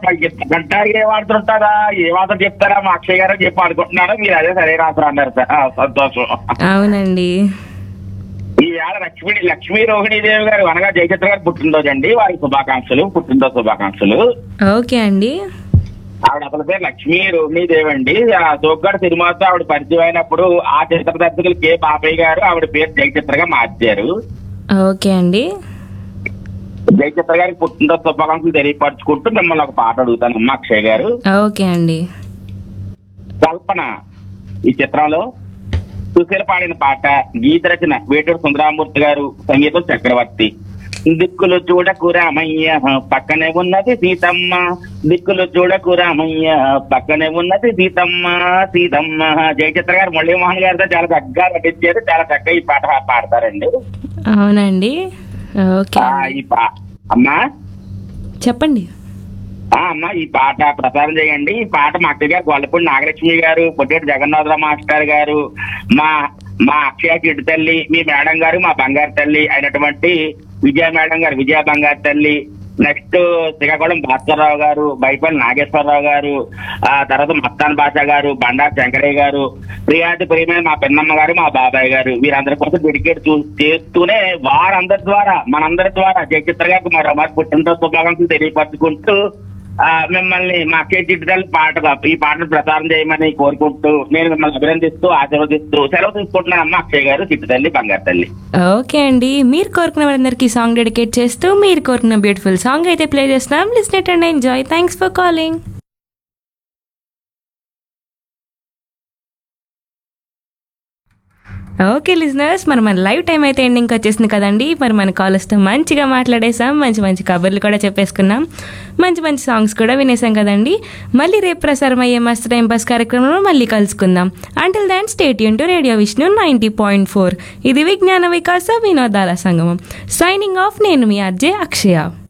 గంట ఏ వాడుతుంటారా ఏ వార్త చెప్తారా మా అక్షయ్ గారు చెప్పి అనుకుంటున్నాను మీరు అదే సరే రాత్రి అన్నారు సార్ ఆ, సంతోషం అవునండి ఈ ఏడ లక్ష్మీ లక్ష్మీ రోహిణీదేవి గారు అనగా జయచిత్ర గారు పుట్టినరోజు అండి వారికి శుభాకాంక్షలు పుట్టినరోజు శుభాకాంక్షలు ఓకే అండి ఆవిడ అసలు పేరు లక్ష్మీ రోహిణీదేవి అండి ఆ సోగ్గాడు సినిమాతో ఆవిడ పరిచయం అయినప్పుడు ఆ చిత్ర దర్శకులు కె బాపయ్య గారు ఆవిడ పేరు జయచిత్రగా మార్చారు ఓకే అండి జయచిత్ర గారికి పుట్టినరోజు శుభాకాంక్షలు తెలియపరచుకుంటూ మిమ్మల్ని ఒక పాట అడుగుతాను అమ్మ అక్షయ్ గారు ఓకే అండి కల్పన ఈ చిత్రంలో సుశీల పాడిన పాట గీత రచన వేటూరు సుందరామూర్తి గారు సంగీతం చక్రవర్తి దిక్కులు చూడకు రామయ్య పక్కనే ఉన్నది సీతమ్మ దిక్కులు చూడకు రామయ్య పక్కనే ఉన్నది సీతమ్మ సీతమ్మ జయచిత్ర గారు మురళీమోహన్ గారితో చాలా చక్కగా నటించారు చాలా చక్కగా ఈ పాట పాడతారండి అవునండి ఓకే ఆ, ఈ పా అమ్మా చెప్పండి ఆ అమ్మ ఈ పాట ప్రసారం చేయండి ఈ పాట మా అక్క గారు గొల్లపూడి నాగలక్ష్మి గారు పొట్టేటి జగన్నాథరావు మాస్టర్ గారు మా మా అక్షయ చిట్టు తల్లి మీ మేడం గారు మా బంగారు తల్లి అయినటువంటి విజయ మేడం గారు విజయ బంగారు తల్లి నెక్స్ట్ శ్రీకాకుళం భాస్కర్రావు గారు బైపల్లి నాగేశ్వరరావు గారు ఆ తర్వాత మస్తాన్ బాషా గారు బండారు శంకరయ్య గారు ప్రియాతి ప్రియమైన మా పెన్నమ్మ గారు మా బాబాయ్ గారు వీరందరి కోసం డెడికేట్ చూ- చేస్తూనే వారందరి ద్వారా మనందరి ద్వారా జయచిత్ర గారికి మరో మరి పుట్టినరోజు శుభాకాంక్షలు తెలియపరచుకుంటూ ఆ, మిమ్మల్ని మా కేజీటీఎల్ పాట ఈ పాటను ప్రసారం చేయమని కోరుకుంటూ నేను మిమ్మల్ని అభినందిస్తూ ఆశీర్వదిస్తూ సెలవు తీసుకుంటున్నాను అమ్మ అక్షయ్ గారు చిట్టు తల్లి బంగారు తల్లి ఓకే అండి మీరు కోరుకున్న వాళ్ళందరికీ సాంగ్ డెడికేట్ చేస్తూ మీరు కోరుకున్న బ్యూటిఫుల్ సాంగ్ అయితే ప్లే చేస్తున్నాం listen and enjoy thanks for calling okay listeners మరి మన లైవ్ టైం అయితే ఎండింగ్ వచ్చేసింది కదండి మరి మన కాలర్స్తో మంచిగా మాట్లాడేసాం మంచి మంచి కబుర్లు కూడా చెప్పేసుకున్నాం మంచి మంచి సాంగ్స్ కూడా వినేసాం కదండి మళ్ళీ రేపు ప్రసారం అయ్యే మస్తు టైం పాస్ కార్యక్రమంలో మళ్ళీ కలుసుకుందాం until then stay tuned to radio Vishnu ninety point four ఇది విజ్ఞాన వికాస వినోదాల సంగమం సైనింగ్ ఆఫ్ నేను మీ అర్జే అక్షయ